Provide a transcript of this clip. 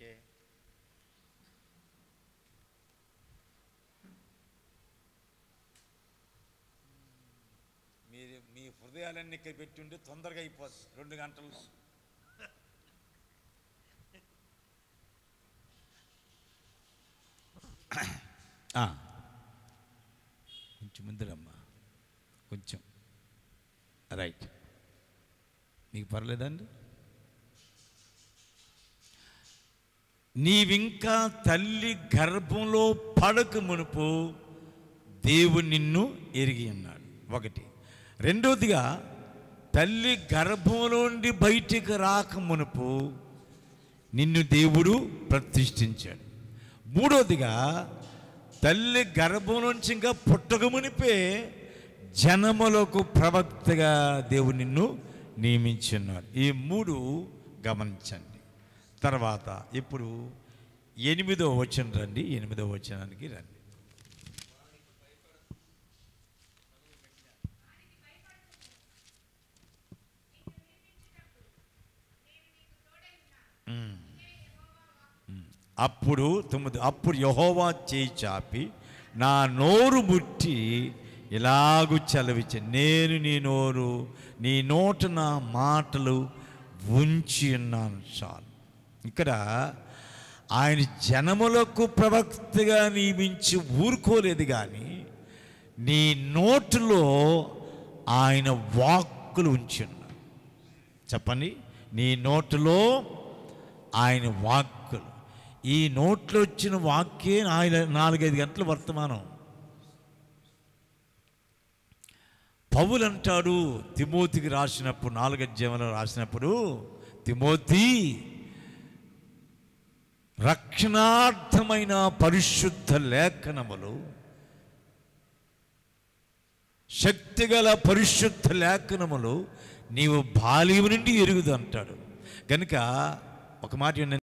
Okay మీరు మీ హృదయాలన్నీ ఇక్కడ పెట్టుంటే తొందరగా అయిపోద్ది రెండు గంటల్లో ఆ. కొంచెం ముందురమ్మా కొంచెం రైట్ మీకు పర్లేదండి నీవింకా తల్లి గర్భంలో పడక మునుపు దేవుడు నిన్ను ఎరిగి ఉన్నాడు ఒకటి రెండోదిగా తల్లి గర్భంలోండి బయటికి రాక మునుపు నిన్ను దేవుడు ప్రతిష్ఠించాడు మూడోదిగా తల్లి గర్భంలోంచి ఇంకా పుట్టక మునిపే జనములకు ప్రవక్తగా దేవుడు నిన్ను నియమించున్నాడు ఈ మూడు గమనించండి తర్వాత ఇప్పుడు ఎనిమిదో వచనం రండి ఎనిమిదో వచనానికి రండి ఉమ్. ఉమ్. అప్పుడు తొమ్మిది అప్పుడు యహోవా చేయి చాపి నా నోరు ముట్టి ఇలాగు చలవిచ్చ నేను నీ నోరు నీ నోట నా మాటలు ఉంచి ఉన్నాను చాలు ఇక్కడ ఆయన జనములకు ప్రవక్తగా నియమించి ఊరుకోలేదు కానీ నీ నోటిలో ఆయన వాక్కులు ఉంచి ఉన్నారు చెప్పండి నీ నోటిలో ఆయన వాక్కులు ఈ నోట్లో వచ్చిన వాక్యే ఆయన నాలుగైదు గంటల వర్తమానం పౌలు అంటాడు తిమోతికి రాసినప్పుడు నాలుగధ్యాయంలో రాసినప్పుడు తిమోతి రక్షణార్థమైన పరిశుద్ధ లేఖనములు శక్తిగల పరిశుద్ధ లేఖనములు నీవు బాల్యం నుండి ఎరుగుదు అంటాడు కనుక ఒక మాట ఏంటంటే